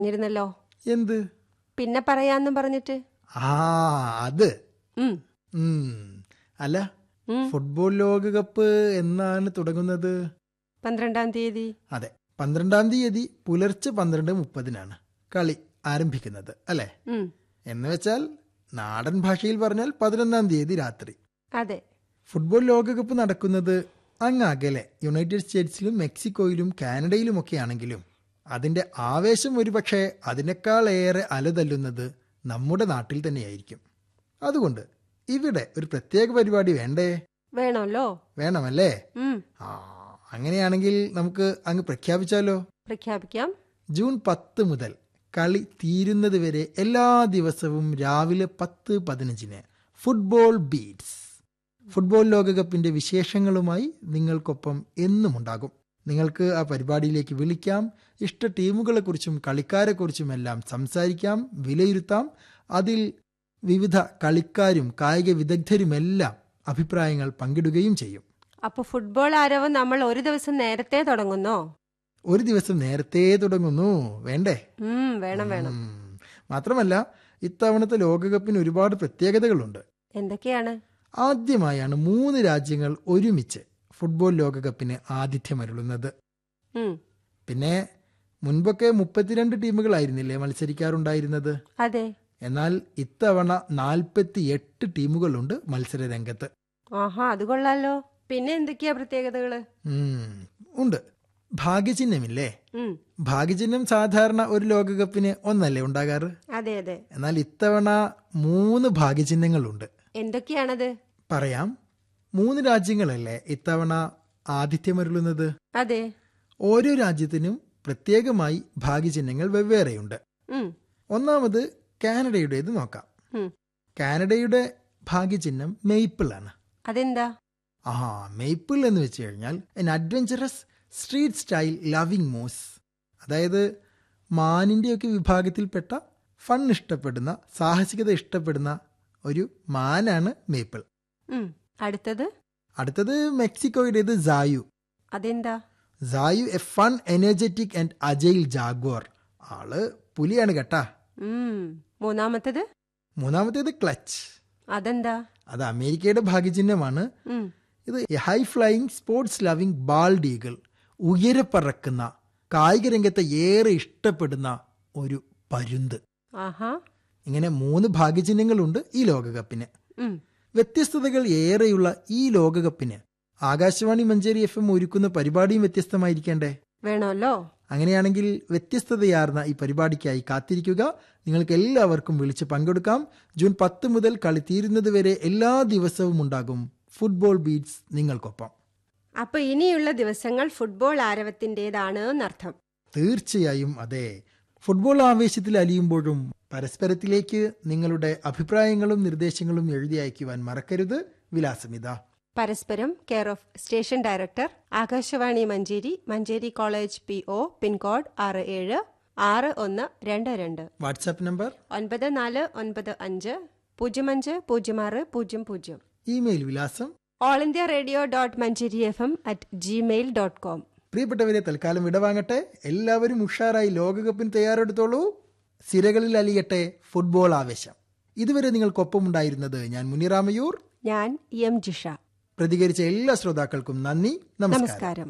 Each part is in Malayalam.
പറഞ്ഞിരുന്നല്ലോ എന്ത് പിന്നെ പറയാന്നും പറഞ്ഞിട്ട് ആ അത് ഉം ഉം. അല്ല ഉം. ഫുട്ബോൾ ലോകകപ്പ് എന്നാണ് തുടങ്ങുന്നത് പന്ത്രണ്ടാം തീയതി അതെ പന്ത്രണ്ടാം തീയതി പുലർച്ചെ പന്ത്രണ്ട് മുപ്പതിനാണ് കളി ആരംഭിക്കുന്നത് അല്ലെ ഉം എന്ന് വെച്ചാൽ നാടൻ ഭാഷയിൽ പറഞ്ഞാൽ പതിനൊന്നാം തീയതി രാത്രി അതെ ഫുട്ബോൾ ലോകകപ്പ് നടക്കുന്നത് അങ്ങ് അകലെ യുണൈറ്റഡ് സ്റ്റേറ്റ്സിലും മെക്സിക്കോയിലും കാനഡയിലുമൊക്കെ ആണെങ്കിലും അതിന്റെ ആവേശം ഒരുപക്ഷെ അതിനേക്കാൾ ഏറെ അലതല്ലുന്നത് നമ്മുടെ നാട്ടിൽ തന്നെയായിരിക്കും അതുകൊണ്ട് ഇവിടെ ഒരു പ്രത്യേക പരിപാടി വേണ്ടേ വേണമല്ലോ വേണമല്ലേ ഉം ആ അങ്ങനെയാണെങ്കിൽ നമുക്ക് അങ്ങ് പ്രഖ്യാപിച്ചാലോ പ്രഖ്യാപിക്കാം ജൂൺ പത്ത് മുതൽ കളി തീരുന്നത് വരെ എല്ലാ ദിവസവും രാവിലെ പത്ത് പതിനഞ്ചിന് ഫുട്ബോൾ ബീറ്റ്സ് ഫുട്ബോൾ ലോകകപ്പിന്റെ വിശേഷങ്ങളുമായി നിങ്ങൾക്കൊപ്പം എന്നും ഉണ്ടാകും നിങ്ങൾക്ക് ആ പരിപാടിയിലേക്ക് വിളിക്കാം ഇഷ്ട ടീമുകളെക്കുറിച്ചും കളിക്കാരെക്കുറിച്ചുമെല്ലാം സംസാരിക്കാം വിലയിരുത്താം അതിൽ വിവിധ കളിക്കാരും കായിക വിദഗ്ധരുമെല്ലാം അഭിപ്രായങ്ങൾ പങ്കിടുകയും ചെയ്യും അപ്പൊ ഫുട്ബോൾ ആരവ് നമ്മൾ ഒരു ദിവസം നേരത്തെ തുടങ്ങുന്നോ ഒരു ദിവസം നേരത്തെ തുടങ്ങുന്നു വേണ്ടേ ഉം വേണം വേണം ഉം. മാത്രമല്ല ഇത്തവണത്തെ ലോകകപ്പിന് ഒരുപാട് പ്രത്യേകതകളുണ്ട് എന്തൊക്കെയാണ് ആദ്യമായാണ് മൂന്ന് രാജ്യങ്ങൾ ഒരുമിച്ച് ഫുട്ബോൾ ലോകകപ്പിന് ആതിഥ്യമരുളുന്നത് ഉം പിന്നെ മുൻപൊക്കെ മുപ്പത്തിരണ്ട് ടീമുകളായിരുന്നില്ലേ മത്സരിക്കാറുണ്ടായിരുന്നത് അതെ എന്നാൽ ഇത്തവണ നാൽപ്പത്തി എട്ട് ടീമുകളുണ്ട് മത്സര രംഗത്ത് ആഹാ അത് കൊള്ളാലോ പിന്നെ എന്തൊക്കെയാ പ്രത്യേകതകള് ഉം. ഉണ്ട് ഭാഗ്യചിഹ്നമില്ലേ ഉം ഭാഗ്യചിഹ്നം സാധാരണ ഒരു ലോകകപ്പിന് ഒന്നല്ലേ ഉണ്ടാകാറ് അതെ അതെ എന്നാൽ ഇത്തവണ മൂന്ന് ഭാഗ്യചിഹ്നങ്ങളുണ്ട് എന്തൊക്കെയാണത് പറയാം മൂന്ന് രാജ്യങ്ങളല്ലേ ഇത്തവണ ആതിഥ്യമരുളുന്നത് അതെ ഓരോ രാജ്യത്തിനും പ്രത്യേകമായി ഭാഗ്യചിഹ്നങ്ങൾ വെവ്വേറെയുണ്ട് ഉം ഒന്നാമത് കാനഡയുടേത് നോക്കാം ഉം കാനഡയുടെ ഭാഗ്യചിഹ്നം മെയ്പ്പിൾ ആണ് അതെന്താ ആ മെയ്പ്പിൾ എന്ന് വെച്ച് കഴിഞ്ഞാൽ an adventurous street style loving moose അതായത് മാനിൻ്റെയൊക്കെ വിഭാഗത്തിൽപ്പെട്ട ഫൺ ഇഷ്ടപ്പെടുന്ന സാഹസികത ഇഷ്ടപ്പെടുന്ന ഒരു മാനാണ് മേപ്പിൾ ഉം അടുത്തത് അടുത്തത് മെക്സിക്കോയുടേത് സായു അതെന്താ Zayu a fun energetic and agile jaguar ആള് പുലിയാണ് കേട്ടാ ഉം മൂന്നാമത്തത് മൂന്നാമത്തേത് ക്ലച്ച് അതെന്താ അത് അമേരിക്കയുടെ ഭാഗ്യചിഹ്നമാണ് ഉം ഇത് high flying sports loving bald eagle ഉയരെ പറക്കുന്ന കായിക രംഗത്തെ ഏറെ ഇഷ്ടപ്പെടുന്ന ഒരു പരുന്ത് ആഹാ ഇങ്ങനെ മൂന്ന് ഭാഗ്യചിഹ്നങ്ങളുണ്ട് ഈ ലോകകപ്പിന് ഉം വ്യത്യസ്തതകൾ ഏറെയുള്ള ഈ ലോകകപ്പിന് ആകാശവാണി മഞ്ചേരി എഫ് എം ഒരുക്കുന്ന പരിപാടിയും വ്യത്യസ്തമായിരിക്കേണ്ടേ വേണമല്ലോ അങ്ങനെയാണെങ്കിൽ വ്യത്യസ്തതയാർന്ന ഈ പരിപാടിക്കായി കാത്തിരിക്കുക നിങ്ങൾക്ക് എല്ലാവർക്കും വിളിച്ച് പങ്കെടുക്കാം ജൂൺ പത്ത് മുതൽ കളി തീരുന്നത് വരെ എല്ലാ ദിവസവും ഉണ്ടാകും ഫുട്ബോൾ ബീറ്റ്സ് നിങ്ങൾക്കൊപ്പം അപ്പൊ ഇനിയുള്ള ദിവസങ്ങൾ ഫുട്ബോൾ ആരവത്തിന്റേതാണ് എന്നർത്ഥം തീർച്ചയായും അതെ ഫുട്ബോൾ ആവേശത്തിൽ അലിയുമ്പോഴും പരസ്പരത്തിലേക്ക് നിങ്ങളുടെ അഭിപ്രായങ്ങളും നിർദ്ദേശങ്ങളും എഴുതി അയക്കുവാൻ മറക്കരുത് വിലാസമിത Parasparam care of station director Akashvani Manjeri Manjeri college P O pincode ആറ് ഏഴ് ആറ് ഒന്ന് രണ്ട് രണ്ട് വാട്സാപ്പ് നമ്പർ ഒൻപത് നാല് ഒൻപത് അഞ്ച് പൂജ്യം അഞ്ച് പൂജ്യം ആറ് പൂജ്യം പൂജ്യം ഇമെയിൽ വിലാസം all India radio dot Manjeri F M at Gmail dot com പ്രിയപ്പെട്ടവരെ തൽക്കാലം വിടവാങ്ങട്ടെ എല്ലാവരും ഉഷാറായി ലോകകപ്പിന് തയ്യാറെടുത്തോളൂ സിരകളിൽ അലിയട്ടെ ഫുട്ബോൾ ആവേശം ഇതുവരെ നിങ്ങൾക്കൊപ്പമുണ്ടായിരുന്നത് ഞാൻ മുനിറാമയൂർ ഞാൻ എം ജിഷ പ്രതികരിച്ച എല്ലാ ശ്രോതാക്കൾക്കും നന്ദി നമസ്കാരം നമസ്കാരം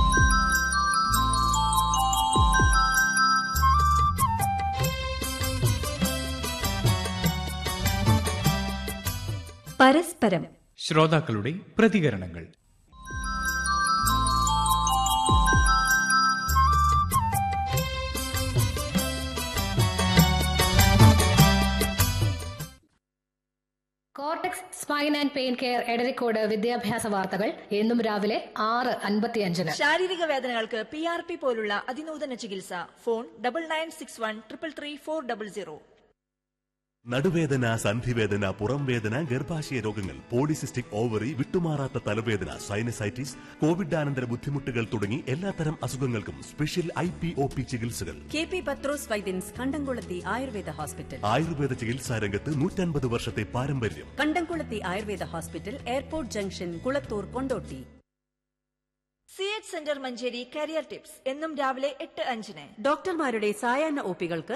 പരസ്പരം ശ്രോതാക്കളുടെ പ്രതികരണങ്ങൾ cortex spine and pain care Edarikode വിദ്യാഭ്യാസ വാർത്തകൾ എന്നും രാവിലെ ആറ് അൻപത്തിയഞ്ചിന് ശാരീരിക വേദനകൾക്ക് പി ആർ പി പോലുള്ള അതിനൂതന ചികിത്സ phone double nine six one triple three four double zero നടുവേദന സന്ധിവേദന പുറം വേദന ഗർഭാശയ രോഗങ്ങൾ പോളിസിസ്റ്റിക് ഓവറി വിട്ടുമാറാത്ത തലവേദന സൈനസൈറ്റിസ് കോവിഡാനന്തര ബുദ്ധിമുട്ടുകൾ തുടങ്ങി എല്ലാത്തരം അസുഖങ്ങൾക്കും special I P O P ചികിത്സകൾ K P Pathros Vaidyans Kandamkulathy Ayurveda hospital Ayurveda ചികിത്സാ രംഗത്ത് നൂറ്റൻപത് വർഷത്തെ പാരമ്പര്യം Kandamkulathy Ayurveda hospital airport junction Kulathur Kondotty C H centre Manjeri career tips എന്നും രാവിലെ എട്ട് അഞ്ചിന് ഡോക്ടർമാരുടെ സായാഹ്ന ഒപികൾക്ക്